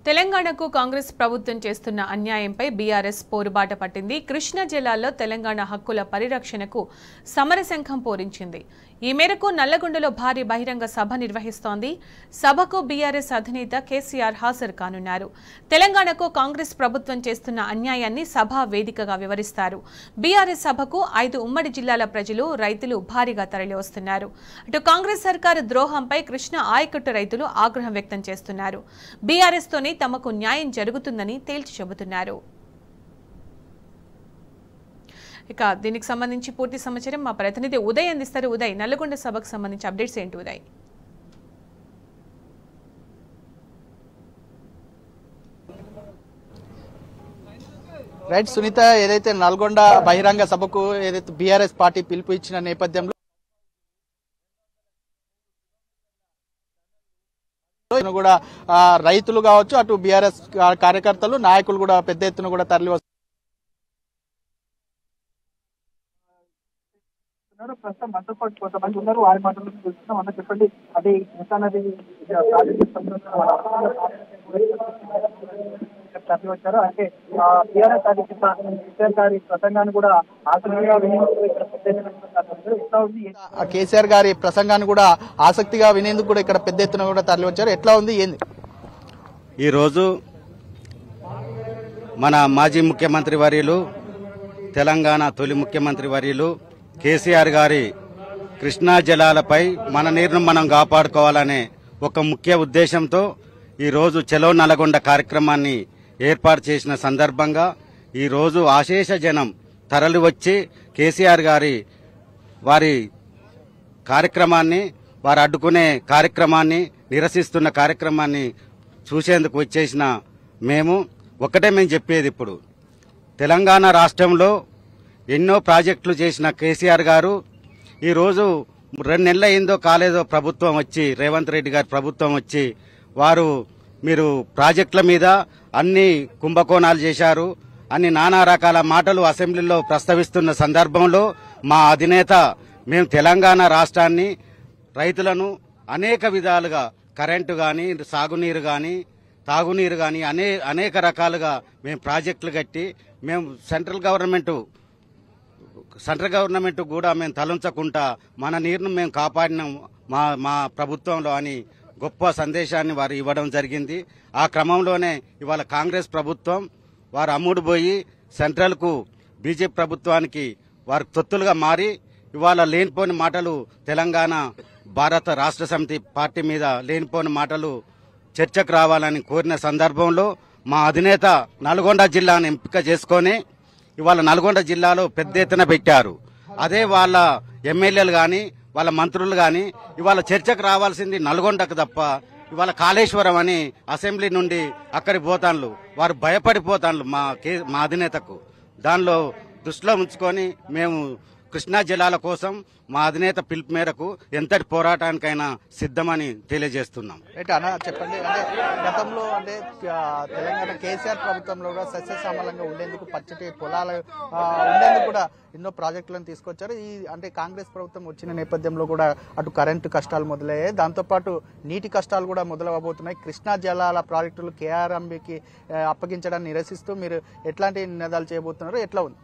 తెలంగాణకు కాంగ్రెస్ ప్రభుత్వం చేస్తున్న అన్యాయంపై బీఆర్ఎస్ పోరుబాట పట్టింది కృష్ణా జిల్లాలో తెలంగాణ హక్కుల పరిరక్షణకు సమరశంఖం పూరించింది ఈ మేరకు నల్లగొండలో భారీ బహిరంగ సభ నిర్వహిస్తోంది సభకు బీఆర్ఎస్ అధినేత కేసీఆర్ హాజరు కానున్నారు తెలంగాణకు కాంగ్రెస్ ప్రభుత్వం చేస్తున్న అన్యాయాన్ని సభ వేదికగా వివరిస్తారు బీఆర్ఎస్ సభకు ఐదు ఉమ్మడి జిల్లాల ప్రజలు రైతులు భారీగా తరలివస్తున్నారు అటు కాంగ్రెస్ సర్కారు ద్రోహంపై కృష్ణ ఆయకట్టు రైతులు ఆగ్రహం వ్యక్తం చేస్తున్నారు బీఆర్ఎస్ తోనే తమకు న్యాయం జరుగుతుందని తేల్చి చెబుతున్నారు ఇక దీనికి సంబంధించి పూర్తి సమాచారం మా ప్రతినిధి ఉదయ్ అందిస్తారు ఉదయ్ నల్లగొండ సభకు సంబంధించి అప్డేట్స్ ఏంటి ఉదయ్ రైట్ సునీత ఏదైతే నల్గొండ బహిరంగ సభకు ఏదైతే బీఆర్ఎస్ పార్టీ పిలుపు ఇచ్చిన నేపథ్యంలో కూడా ఆ, రైతులు కావచ్చు అటు బీఆర్ఎస్ కార్యకర్తలు నాయకులు కూడా పెద్ద ఎత్తున కూడా తరలి వస్తున్నారు ఉన్నారు ప్రస్తుతం మనతో పాటు కొంతమంది ఉన్నారు వారి మాటలు చూస్తున్నాం అన్న చెప్పండి అదే ఈ కృష్ణా నది ప్రాజెక్టు సంబంధించిన వాళ్ళ తరలి వచ్చారు అంటే టీఆర్ఎస్ అధినేత కేసీఆర్ గారి ప్రసంగాన్ని కూడా ఆసక్తిగా వినియోగం ఇక్కడ పెద్ద ఎత్తున ఉన్నారు. ఎట్లా ఉంది ఆ కేసీఆర్ గారి ప్రసంగాన్ని కూడా ఆసక్తిగా వినేందుకు కూడా ఇక్కడ పెద్ద ఎత్తున కూడా తరలి వచ్చారు ఎట్లా ఉంది ఏంది ఈరోజు మన మాజీ ముఖ్యమంత్రి వర్యులు తెలంగాణ తొలి ముఖ్యమంత్రి వర్యులు కేసీఆర్ గారి కృష్ణా జలాలపై మన నీరును మనం కాపాడుకోవాలనే ఒక ముఖ్య ఉద్దేశంతో ఈరోజు చెలో నల్గొండ కార్యక్రమాన్ని ఏర్పాటు చేసిన సందర్భంగా ఈరోజు ఆశేష జనం తరలి వచ్చి కేసీఆర్ గారి వారి కార్యక్రమాన్ని వారు అడ్డుకునే కార్యక్రమాన్ని నిరసిస్తున్న కార్యక్రమాన్ని చూసేందుకు వచ్చేసిన మేము ఒకటే మేము చెప్పేది ఇప్పుడు తెలంగాణ రాష్ట్రంలో ఎన్నో ప్రాజెక్టులు చేసిన కేసీఆర్ గారు ఈరోజు రెండు నెలలు అయిందో కాలేదో ప్రభుత్వం వచ్చి రేవంత్ రెడ్డి గారి ప్రభుత్వం వచ్చి వారు మీరు ప్రాజెక్టుల మీద అన్ని కుంభకోణాలు చేశారు అన్ని నానా రకాల మాటలు అసెంబ్లీలో ప్రస్తావిస్తున్న సందర్భంలో మా అధినేత మేము తెలంగాణ రాష్ట్రాన్ని రైతులను అనేక విధాలుగా కరెంటు కానీ సాగునీరు కానీ తాగునీరు కానీ అనే అనేక రకాలుగా మేము ప్రాజెక్టులు కట్టి మేము సెంట్రల్ గవర్నమెంట్ సెంట్రల్ గవర్నమెంట్ కూడా మేము తలంచకుండా మన నీరును మేము కాపాడినాం మా మా ప్రభుత్వంలో అని గొప్ప సందేశాన్ని వారు ఇవ్వడం జరిగింది ఆ క్రమంలోనే ఇవాళ కాంగ్రెస్ ప్రభుత్వం వారు అమ్ముడు పోయి సెంట్రల్కు బీజేపీ ప్రభుత్వానికి వారు తొత్తులుగా మారి ఇవాళ లేనిపోని మాటలు తెలంగాణ భారత రాష్ట్ర సమితి పార్టీ మీద లేనిపోని మాటలు చర్చకు రావాలని కోరిన సందర్భంలో మా అధినేత నల్గొండ జిల్లాను ఎంపిక చేసుకొని ఇవాళ నల్గొండ జిల్లాలో పెద్ద ఎత్తున పెట్టారు అదే వాళ్ళ ఎమ్మెల్యేలు కానీ వాళ్ళ మంత్రులు కానీ ఇవాళ చర్చకు రావాల్సింది నల్గొండకు తప్ప ఇవాళ కాళేశ్వరం అని అసెంబ్లీ నుండి అక్కడికి పోతాన్లు వారు భయపడిపోతాన్లు మా కే మా అధినేతకు దానిలో దృష్టిలో ఉంచుకొని మేము కృష్ణా జిల్లాల కోసం మా అధినేత పిలుపు మేరకు ఎంతటి పోరాటానికైనా సిద్ధమని తెలియజేస్తున్నాం రైట్ అన్న చెప్పండి అంటే గతంలో అంటే ఆ, తెలంగాణ కేసీఆర్ ప్రభుత్వంలో కూడా సస్యశ్యామలంగా ఉండేందుకు పచ్చటి పొలాలు ఆ, ఉండేందుకు కూడా ఎన్నో ప్రాజెక్టులను తీసుకొచ్చారు ఈ అంటే కాంగ్రెస్ ప్రభుత్వం వచ్చిన నేపథ్యంలో కూడా అటు కరెంటు కష్టాలు మొదలయ్యాయి దాంతోపాటు నీటి కష్టాలు కూడా మొదలవబోతున్నాయి కృష్ణా జలాల ప్రాజెక్టులు కేఆర్ఎంబికి అప్పగించడాన్ని నిరసిస్తూ మీరు ఎట్లాంటి నినాదాలు చేయబోతున్నారు ఎట్లా ఉంది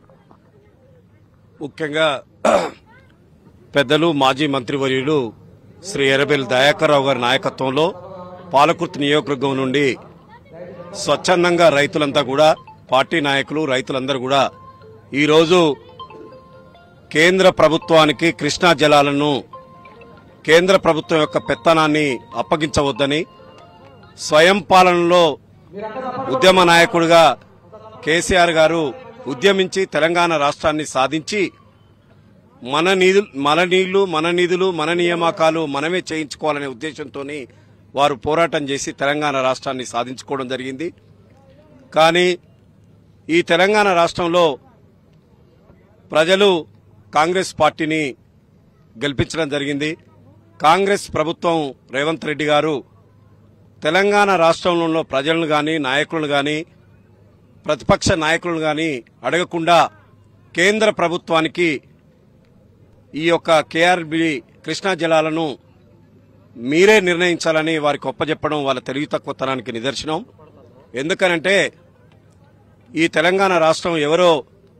ముఖ్యంగా పెద్దలు మాజీ మంత్రివర్యులు శ్రీ ఎర్రబెల్లి దయాకర్ రావు గారి నాయకత్వంలో పాలకుర్తి నియోజకవర్గం నుండి స్వచ్ఛందంగా రైతులంతా కూడా పార్టీ నాయకులు రైతులందరూ కూడా ఈరోజు కేంద్ర ప్రభుత్వానికి కృష్ణా జలాలను కేంద్ర ప్రభుత్వం యొక్క పెత్తనాన్ని అప్పగించవద్దని స్వయం పాలనలో ఉద్యమ నాయకుడిగా కేసీఆర్ గారు ఉద్యమించి తెలంగాణ రాష్ట్రాన్ని సాధించి మన నీళ్ళు మన నీళ్లు మన నిధులు మన నియామకాలు మనమే చేయించుకోవాలనే ఉద్దేశంతో వారు పోరాటం చేసి తెలంగాణ రాష్ట్రాన్ని సాధించుకోవడం జరిగింది కానీ ఈ తెలంగాణ రాష్ట్రంలో ప్రజలు కాంగ్రెస్ పార్టీని గెలిపించడం జరిగింది కాంగ్రెస్ ప్రభుత్వం రేవంత్ రెడ్డి గారు తెలంగాణ రాష్ట్రంలో ప్రజలను కానీ నాయకులను కానీ ప్రతిపక్ష నాయకులను కానీ అడగకుండా కేంద్ర ప్రభుత్వానికి ఈ యొక్క కేఆర్బి కృష్ణా జలాలను మీరే నిర్ణయించాలని వారికి ఒప్పజెప్పడం వాళ్ళ తెలివి తక్కువతనానికి నిదర్శనం ఎందుకనంటే ఈ తెలంగాణ రాష్ట్రం ఎవరో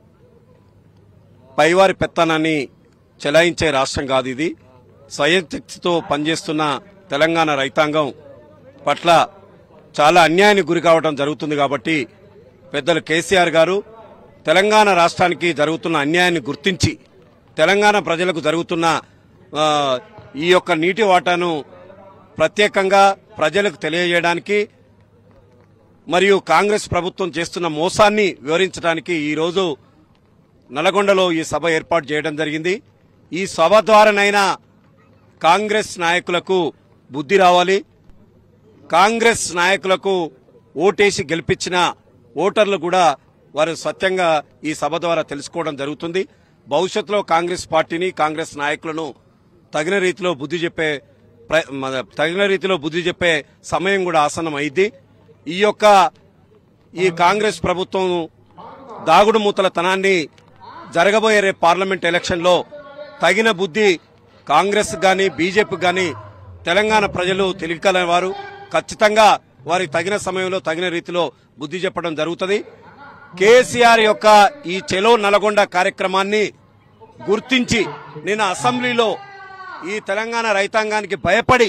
పైవారి పెత్తనాన్ని చెలాయించే రాష్ట్రం కాదు ఇది స్వయం శక్తితో పనిచేస్తున్న తెలంగాణ రైతాంగం పట్ల చాలా అన్యాయానికి గురి కావడం జరుగుతుంది కాబట్టి పెద్దలు కేసీఆర్ గారు తెలంగాణ రాష్ట్రానికి జరుగుతున్న అన్యాయాన్ని గుర్తించి తెలంగాణ ప్రజలకు జరుగుతున్న ఆ, ఈ యొక్క నీటి వాటాను ప్రత్యేకంగా ప్రజలకు తెలియజేయడానికి మరియు కాంగ్రెస్ ప్రభుత్వం చేస్తున్న మోసాన్ని వివరించడానికి ఈరోజు నల్గొండలో ఈ సభ ఏర్పాటు చేయడం జరిగింది ఈ సభ ద్వారానైనా కాంగ్రెస్ నాయకులకు బుద్ధి రావాలి కాంగ్రెస్ నాయకులకు ఓటేసి గెలిపించిన ఓటర్లు కూడా వారు సత్యంగా ఈ సభ ద్వారా తెలుసుకోవడం జరుగుతుంది భవిష్యత్తులో కాంగ్రెస్ పార్టీని కాంగ్రెస్ నాయకులను తగిన రీతిలో బుద్ధి చెప్పే ప్ర- మన- తగిన రీతిలో బుద్ధి చెప్పే సమయం కూడా ఆసనం అయింది ఈ యొక్క ఈ కాంగ్రెస్ ప్రభుత్వం దాగుడు మూతల తనాన్ని జరగబోయే రేపు పార్లమెంట్ ఎలక్షన్లో తగిన బుద్ధి కాంగ్రెస్ గాని బీజేపీ గాని తెలంగాణ ప్రజలు తెలియగల వారు ఖచ్చితంగా వారి తగిన సమయంలో తగిన రీతిలో బుద్ధి చెప్పడం జరుగుతుంది కేసీఆర్ యొక్క ఈ చెలో నల్గొండ కార్యక్రమాన్ని గుర్తించి నిన్న అసెంబ్లీలో ఈ తెలంగాణ రైతాంగానికి భయపడి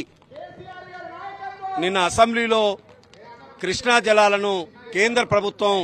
నిన్న అసెంబ్లీలో కృష్ణా జలాలను కేంద్ర ప్రభుత్వం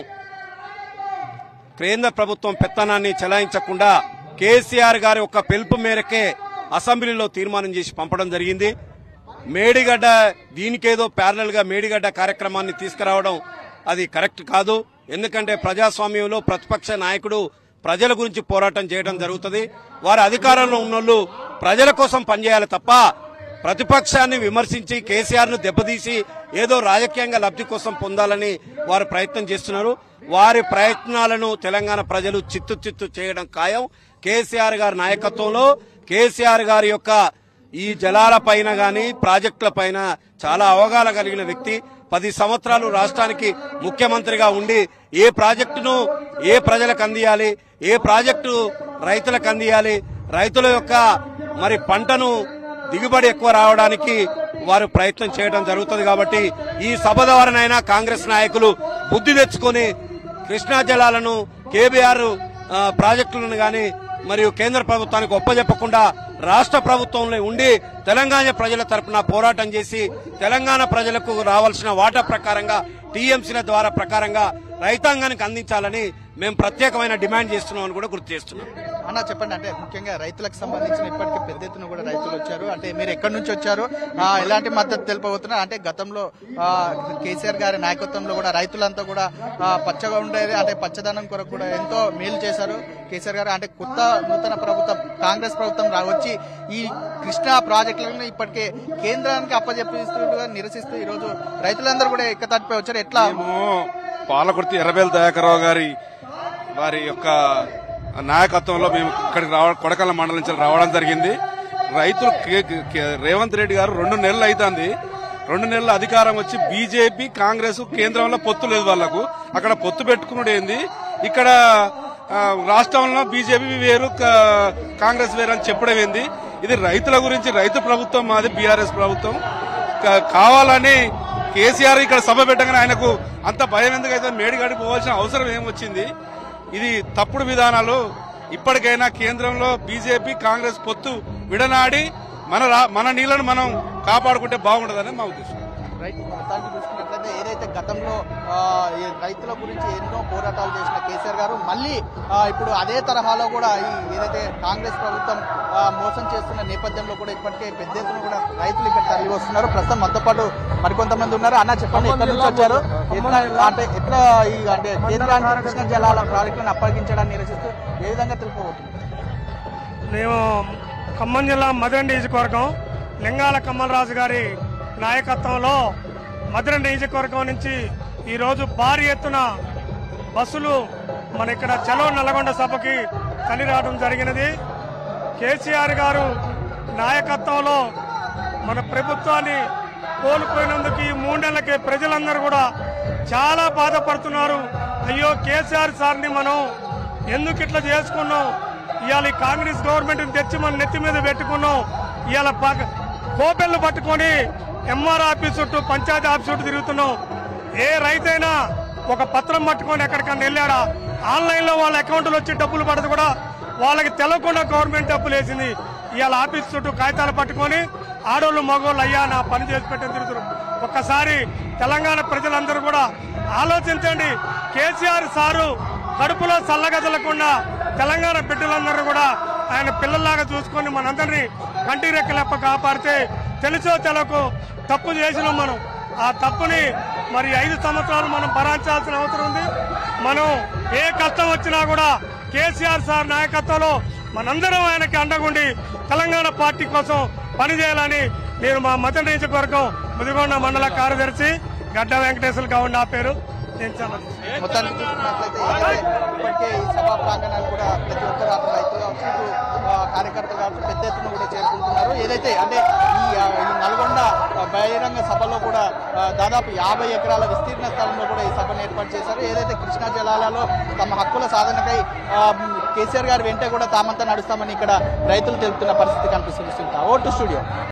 కేంద్ర ప్రభుత్వం పెత్తనాన్ని చెలాయించకుండా కేసీఆర్ గారి ఒక పిలుపు మేరకే అసెంబ్లీలో తీర్మానం చేసి పంపడం జరిగింది మేడిగడ్డ దీనికేదో ప్యారలల్ గా మేడిగడ్డ కార్యక్రమాన్ని తీసుకురావడం అది కరెక్ట్ కాదు ఎందుకంటే ప్రజాస్వామ్యంలో ప్రతిపక్ష నాయకుడు ప్రజల గురించి పోరాటం చేయడం జరుగుతుంది వారు అధికారంలో ఉన్నోళ్ళు ప్రజల కోసం పనిచేయాలి తప్ప ప్రతిపక్షాన్ని విమర్శించి కేసీఆర్ ను దెబ్బతీసి ఏదో రాజకీయంగా లబ్ధి కోసం పొందాలని వారు ప్రయత్నం చేస్తున్నారు వారి ప్రయత్నాలను తెలంగాణ ప్రజలు చిత్తు చిత్తు చేయడం ఖాయం కేసీఆర్ గారి నాయకత్వంలో కేసీఆర్ గారి యొక్క ఈ జలాల పైన గాని ప్రాజెక్టుల పైన చాలా అవగాహన కలిగిన వ్యక్తి పది సంవత్సరాలు రాష్ట్రానికి ముఖ్యమంత్రిగా ఉండి ఏ ప్రాజెక్టును ఏ ప్రజలకు అందియాలి ఏ ప్రాజెక్టు రైతులకు అందియాలి రైతుల యొక్క మరి పంటను దిగుబడి ఎక్కువ రావడానికి వారు ప్రయత్నం చేయడం జరుగుతుంది కాబట్టి ఈ సభ ద్వారానైనా కాంగ్రెస్ నాయకులు బుద్ధి తెచ్చుకొని కృష్ణా జలాలను కేబీఆర్ ఆ, ప్రాజెక్టులను గాని మరియు కేంద్ర ప్రభుత్వానికి ఒప్పజెప్పకుండా రాష్ట్ర ప్రభుత్వంలో ఉండి తెలంగాణ ప్రజల తరపున పోరాటం చేసి తెలంగాణ ప్రజలకు రావాల్సిన వాటా ప్రకారంగా టీఎంసీల ద్వారా ప్రకారంగా రైతాంగానికి అందించాలని మేము ప్రత్యేకమైన డిమాండ్ చేస్తున్నామని కూడా గుర్తు చేస్తున్నాం అన్న చెప్పండి అంటే ముఖ్యంగా రైతులకు సంబంధించిన ఇప్పటికీ పెద్ద ఎత్తున కూడా రైతులు వచ్చారు అంటే మీరు ఎక్కడి నుంచి వచ్చారు ఆ, ఎలాంటి మద్దతు తెలుపబోతున్నారు అంటే గతంలో ఆ, కేసీఆర్ గారి నాయకత్వంలో కూడా రైతులంతా కూడా ఆ, పచ్చగా ఉండేది అంటే పచ్చదనం కొరకు కూడా ఎంతో మేలు చేశారు కేసీఆర్ గారు అంటే కొత్త నూతన ప్రభుత్వం కాంగ్రెస్ ప్రభుత్వం రా వచ్చి ఈ కృష్ణా ప్రాజెక్టులను ఇప్పటికే కేంద్రానికి అప్పజెప్పిస్తూ నిరసిస్తూ ఈ రోజు రైతులందరూ కూడా ఎక్కతాటిపై వచ్చారు ఎట్లా మేము పాలకుర్తి ఎర్రబెల్ దయాకర్రావు గారి వారి యొక్క నాయకత్వంలో మేము ఇక్కడికి రావ కొడకల్ల మండలం నుంచి రావడం జరిగింది రైతులు కే- కే- రేవంత్ రెడ్డి గారు రెండు నెలలు అవుతుంది రెండు నెలల అధికారం వచ్చి బీజేపీ కాంగ్రెస్ కేంద్రంలో పొత్తు లేదు వాళ్లకు అక్కడ పొత్తు పెట్టుకున్నాడు ఏంది ఇక్కడ ఆ, రాష్ట్రంలో బీజేపీ వేరు కా- కాంగ్రెస్ వేరు అని చెప్పడం ఏంది ఇది రైతుల గురించి రైతు ప్రభుత్వం మాది బీఆర్ఎస్ ప్రభుత్వం కా- కావాలని కేసీఆర్ ఇక్కడ సభ పెట్టగానే ఆయనకు అంత భయం ఎందుకైతే మేడిగాడికి పోవాల్సిన అవసరం ఏమొచ్చింది ఇది తప్పుడు విధానాలు ఇప్పటికైనా కేంద్రంలో బీజేపీ కాంగ్రెస్ పొత్తు విడనాడి మన రా- మన నీళ్లను మనం కాపాడుకుంటే బాగుంటుందని మా ఉద్దేశం రైట్ మొత్తానికి చూసుకున్నట్లయితే ఏదైతే గతంలో ఆ, ఈ రైతుల గురించి ఎన్నో పోరాటాలు చేసిన కేసీఆర్ గారు మళ్ళీ ఆ, ఇప్పుడు అదే తరహాలో కూడా ఈ ఏదైతే కాంగ్రెస్ ప్రభుత్వం ఆ, మోసం చేస్తున్న నేపథ్యంలో కూడా ఇప్పటికే పెద్ద ఎత్తున కూడా రైతులు ఇక్కడ తరలి వస్తున్నారు ప్రస్తుతం మనతో పాటు మరికొంతమంది ఉన్నారు అన్న చెప్పండి ఎక్కడి నుంచి వచ్చారు ఎట్లా అంటే ఎట్లా ఈ అంటే కేంద్రానికి కృష్ణ జలాల ప్రాజెక్టులను అప్పగించడాన్ని నిరసిస్తూ ఏ విధంగా తెలుపబోతుంది మేము ఖమ్మం జిల్లా మధుర నియోజకవర్గం లింగాల కమ్మలరాజు గారి నాయకత్వంలో మధుర నియోజకవర్గం నుంచి ఈరోజు భారీ ఎత్తున బస్సులు మన ఇక్కడ చలో నల్గొండ సభకి తల్లి రావడం జరిగినది కేసీఆర్ గారు నాయకత్వంలో మన ప్రభుత్వాన్ని కోల్పోయినందుకు ఈ మూడేళ్లకి ప్రజలందరూ కూడా చాలా బాధపడుతున్నారు అయ్యో కేసీఆర్ సార్ని మనం ఎందుకు ఇట్లా చేసుకున్నాం ఇవాళ ఈ కాంగ్రెస్ గవర్నమెంట్ తెచ్చి మన నెత్తి మీద పెట్టుకున్నాం ఇవాళ పగ కోపెళ్లు పట్టుకొని ఎంఆర్ ఆఫీస్ చుట్టూ పంచాయతీ ఆఫీస్ చుట్టూ తిరుగుతున్నాం ఏ రైతైనా ఒక పత్రం పట్టుకొని ఎక్కడికన్నా వెళ్ళాడా ఆన్లైన్ లో వాళ్ళ అకౌంట్లో వచ్చి డబ్బులు పడదు కూడా వాళ్ళకి తెలవకుండా గవర్నమెంట్ డబ్బులు వేసింది ఇవాళ ఆఫీస్ చుట్టూ కాగితాలు పట్టుకొని ఆడోళ్ళు మగోళ్ళు అయ్యా నా పని చేసి పెట్టని తిరుగుతున్నారు ఒక్కసారి తెలంగాణ ప్రజలందరూ కూడా ఆలోచించండి కేసీఆర్ సారు కడుపులో చల్లగదలకుండా తెలంగాణ బిడ్డలందరూ కూడా ఆయన పిల్లల్లాగా చూసుకొని మనందరినీ కంటి రెక్కలెప్ప కాపాడితే తెలుసో తెలకు తప్పు చేసినాం మనం ఆ తప్పుని మరి ఐదు సంవత్సరాలు మనం భరాంచాల్సిన అవసరం ఉంది మనం ఏ కష్టం వచ్చినా కూడా కేసీఆర్ సార్ నాయకత్వంలో మనందరం ఆయనకి అండగుండి తెలంగాణ పార్టీ కోసం పనిచేయాలని నేను మా మత నియోజకవర్గం ముదిగొండ మండల కార్యదర్శి గడ్డ వెంకటేశ్వర గౌడ్ నా పేరు నేను సమర్థిస్తున్నాను. మొత్తానికి చూసుకున్నట్లయితే ఏదైతే ఇప్పటికే ఈ సభా ప్రాంగణాలు కూడా ప్రతి ఒక్కరు అటు రైతులు కావచ్చు ఇటు ఆ, కార్యకర్తలు కావచ్చు పెద్ద ఎత్తున కూడా చేరుకుంటున్నారు ఏదైతే అంటే ఈ ఆ, ఈ నల్గొండ ఆ, బహిరంగ సభలో కూడా ఆ, దాదాపు యాభై ఎకరాల విస్తీర్ణ స్థలంలో కూడా ఈ సభను ఏర్పాటు చేశారు ఏదైతే కృష్ణా జలాలలో తమ హక్కుల సాధనకై ఆ, కేసీఆర్ గారి వెంటే కూడా తామంతా నడుస్తామని ఇక్కడ రైతులు తెలుపుతున్న పరిస్థితి కనిపిస్తుంది ఓటు స్టూడియో